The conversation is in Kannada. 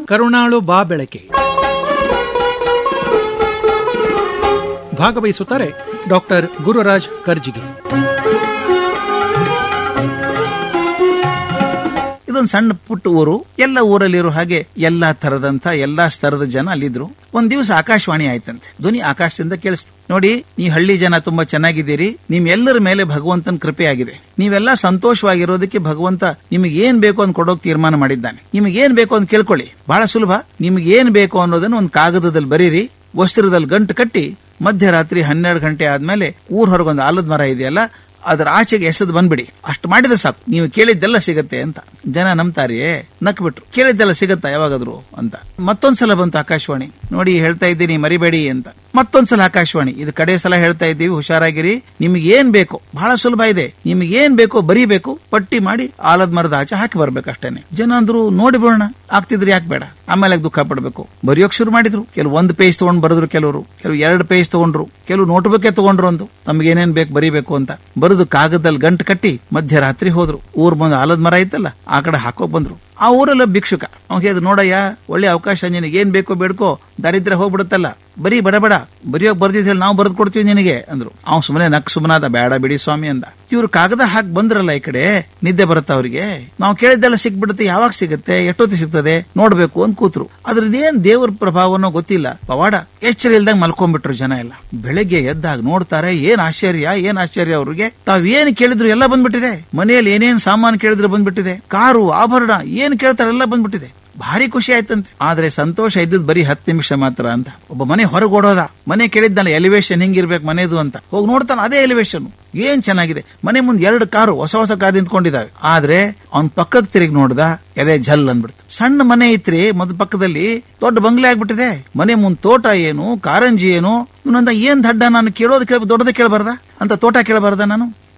ಕರುಣಾಳು ಬಾ ಬೆಳಕೆ ಭಾಗವಹಿಸುತ್ತಾರೆ ಡಾಕ್ಟರ್ ಗುರುರಾಜ್ ಕರ್ಜಿಗೆ ಇದೊಂದು ಸಣ್ಣ ಪುಟ್ಟ ಊರು ಎಲ್ಲ ಊರಲ್ಲಿರೋ ಹಾಗೆ ಎಲ್ಲಾ ತರದಂತ ಎಲ್ಲಾ ಸ್ತರದ ಜನ ಅಲ್ಲಿದ್ರು ಒಂದ್ ದಿವಸ ಆಕಾಶವಾಣಿ ಆಯ್ತಂತೆ ಧ್ವನಿ ಆಕಾಶದಿಂದ ಕೇಳಿಸ್ತು ನೋಡಿ ಈ ಹಳ್ಳಿ ಜನ ತುಂಬಾ ಚೆನ್ನಾಗಿದ್ದೀರಿ ನಿಮ್ ಎಲ್ಲರ ಮೇಲೆ ಭಗವಂತನ ಕೃಪೆ ಆಗಿದೆ ನೀವೆಲ್ಲ ಸಂತೋಷವಾಗಿರೋದಕ್ಕೆ ಭಗವಂತ ನಿಮಗೆ ಏನ್ ಬೇಕು ಅಂತ ಕೊಡೋಕ್ ತೀರ್ಮಾನ ಮಾಡಿದ್ದಾನೆ ನಿಮಗೆ ಏನ್ ಬೇಕು ಅಂತ ಕೇಳ್ಕೊಳ್ಳಿ ಬಹಳ ಸುಲಭ ನಿಮ್ಗೆ ಏನ್ ಬೇಕು ಅನ್ನೋದನ್ನ ಒಂದು ಕಾಗದದಲ್ಲಿ ಬರೀರಿ ವಸ್ತ್ರದಲ್ಲಿ ಗಂಟು ಕಟ್ಟಿ ಮಧ್ಯರಾತ್ರಿ ಹನ್ನೆರಡು ಗಂಟೆ ಆದ್ಮೇಲೆ ಊರ್ ಹೊರಗೊಂದು ಆಲದ ಮರ ಇದೆಯಲ್ಲ ಅದರ ಆಚೆಗೆ ಎಸೆದು ಬಂದ್ಬಿಡಿ ಅಷ್ಟು ಮಾಡಿದ್ರೆ ಸಾಕು ನೀವು ಕೇಳಿದ್ದೆಲ್ಲ ಸಿಗತ್ತೆ ಅಂತ ಜನ ನಂಬ್ತಾರಿಯೇ ನಕ್ಬಿಟ್ರು ಕೇಳಿದ್ದೆಲ್ಲ ಸಿಗತ್ತಾ ಯಾವಾಗಾದ್ರು ಅಂತ ಮತ್ತೊಂದ್ಸಲ ಬಂತು ಆಕಾಶವಾಣಿ ನೋಡಿ ಹೇಳ್ತಾ ಇದ್ದೀನಿ ಮರಿಬೇಡಿ ಅಂತ ಮತ್ತೊಂದ್ಸಲ ಆಕಾಶವಾಣಿ ಇದು ಕಡೆ ಸಲ ಹೇಳ್ತಾ ಇದ್ದೀವಿ ಹುಷಾರಾಗಿರಿ ನಿಮ್ಗೆ ಏನ್ ಬೇಕು ಬಹಳ ಸುಲಭ ಇದೆ ನಿಮ್ಗೆ ಏನ್ ಬೇಕೋ ಬರೀಬೇಕು ಪಟ್ಟಿ ಮಾಡಿ ಆಲದ ಮರದ ಆಚೆ ಹಾಕಿ ಬರ್ಬೇಕು ಅಷ್ಟೇನೆ ಜನ ಅಂದ್ರು ನೋಡಿ ಬಿಡೋಣ ಆಗ್ತಿದ್ರೆ ಯಾಕೆ ಬೇಡ ಆಮೇಲೆ ಯಾಕ್ ದುಃಖ ಪಡ್ಬೇಕು ಬರೆಯೋಕ್ ಶುರು ಮಾಡಿದ್ರು ಕೆಲವು ಒಂದು ಪೇಜ್ ತಗೊಂಡ್ ಬರೆದ್ರು ಕೆಲವರು ಕೆಲವು ಎರಡು ಪೇಜ್ ತಗೊಂಡ್ರು ಕೆಲವು ನೋಟ್ ಬುಕ್ಕೇ ತಗೊಂಡ್ರು ಒಂದು ತಮ್ಗೆ ಏನೇನ್ ಬೇಕು ಬರೀಬೇಕು ಅಂತ ಬರೆದು ಕಾಗದಲ್ಲಿ ಗಂಟು ಕಟ್ಟಿ ಮಧ್ಯರಾತ್ರಿ ಹೋದ್ರು ಊರ್ ಬಂದು ಆಲದ ಮರ ಐತಲ್ಲ ಆ ಕಡೆ ಹಾಕೋಕ್ ಬಂದ್ರು ಆ ಊರಲ್ಲ ಭಿಕ್ಷುಕ ಅವ್ಗೆ ಅದು ನೋಡಯ್ಯ ಒಳ್ಳೆ ಅವಕಾಶ ನಿನಗೆ ಏನ್ ಬೇಕೋ ಬೇಡ್ಕೋ ದರಿದ್ರ ಹೋಗ್ಬಿಡುತ್ತಲ್ಲ ಬರೀ ಬಡ ಬಡ ಬರೆಯೋಕ್ ಬರ್ದಿದ್ ಹೇಳಿ ನಾವು ಬರೆದು ಕೊಡ್ತೀವಿ ನಿನಗೆ ಅಂದ್ರು ಅವ್ನು ಸುಮ್ಮನೆ ನಕ್ ಸುಮ್ಮನಾದ ಬೇಡ ಬಿಡಿ ಸ್ವಾಮಿ ಅಂದ ಇವ್ರು ಕಾಗದ ಹಾಕಿ ಬಂದ್ರಲ್ಲ ಈ ಕಡೆ ನಿದ್ದೆ ಬರುತ್ತ ಅವ್ರಿಗೆ ನಾವು ಕೇಳಿದ್ದೆಲ್ಲ ಸಿಕ್ಬಿಡುತ್ತೆ ಯಾವಾಗ ಸಿಗುತ್ತೆ ಎಷ್ಟೊತ್ತಿ ಸಿಗ್ತದೆ ನೋಡ್ಬೇಕು ಅಂತ ಕೂತ್ರು ಅದ್ರದ್ದೇನ್ ದೇವ್ರ ಪ್ರಭಾವನೋ ಗೊತ್ತಿಲ್ಲ ಪವಾಡ ಎಚ್ಚರ ಇಲ್ದಾಗ ಮಲ್ಕೊಂಡ್ಬಿಟ್ರು ಜನ ಎಲ್ಲ ಬೆಳಗ್ಗೆ ಎದ್ದಾಗ ನೋಡ್ತಾರೆ ಏನ್ ಆಶ್ಚರ್ಯ ಏನ್ ಆಶ್ಚರ್ಯ ಅವ್ರಿಗೆ ತಾವ್ ಏನ್ ಕೇಳಿದ್ರು ಎಲ್ಲ ಬಂದ್ಬಿಟ್ಟಿದೆ ಮನೆಯಲ್ಲಿ ಏನೇನ್ ಸಾಮಾನು ಕೇಳಿದ್ರು ಬಂದ್ಬಿಟ್ಟಿದೆ ಕಾರು ಆಭರಣ ಏನ್ ಕೇಳ್ತಾರೆ ಎಲ್ಲ ಬಂದ್ಬಿಟ್ಟಿದೆ ಭಾರಿ ಖುಷಿ ಆಯ್ತಂತೆ ಆದ್ರೆ ಸಂತೋಷ ಇದ್ದದ್ ಬರೀ ಹತ್ತು ನಿಮಿಷ ಮಾತ್ರ ಅಂತ ಒಬ್ಬ ಮನೆ ಹೊರಗೆ ಓಡೋದ ಮನೆ ಕೇಳಿದ್ದಾನೆ ಎಲಿವೇಶನ್ ಹಿಂಗಿರ್ಬೇಕು ಮನೆದು ಅಂತ ಹೋಗಿ ನೋಡ್ತಾನೆ ಅದೇ ಎಲಿವೇಶನ್ ಏನ್ ಚೆನ್ನಾಗಿದೆ ಮನೆ ಮುಂದೆ ಎರಡು ಕಾರು ಹೊಸ ಹೊಸ ಕಾರ್ ನಿಂತ್ಕೊಂಡಿದ್ದಾವೆ ಆದ್ರೆ ಅವ್ನ್ ಪಕ್ಕಕ್ಕೆ ತಿರುಗಿ ನೋಡ್ದ ಎದೆ ಜಲ್ ಅಂದ್ಬಿಡ್ತು ಸಣ್ಣ ಮನೆ ಐತ್ರಿ ಮೊದ್ ಪಕ್ಕದಲ್ಲಿ ದೊಡ್ಡ ಬಂಗ್ಲೆ ಆಗ್ಬಿಟ್ಟಿದೆ ಮನೆ ಮುಂದ್ ತೋಟ ಏನು ಕಾರಂಜಿ ಏನು ಇವನಂದ ಏನ್ ದಡ್ಡ ನಾನು ಕೇಳೋದು ಕೇಳ ದೊಡ್ಡದ ಕೇಳಬಾರ್ದ ಅಂತ ತೋಟ ಕೇಳಬಾರ್ದ ನಾನು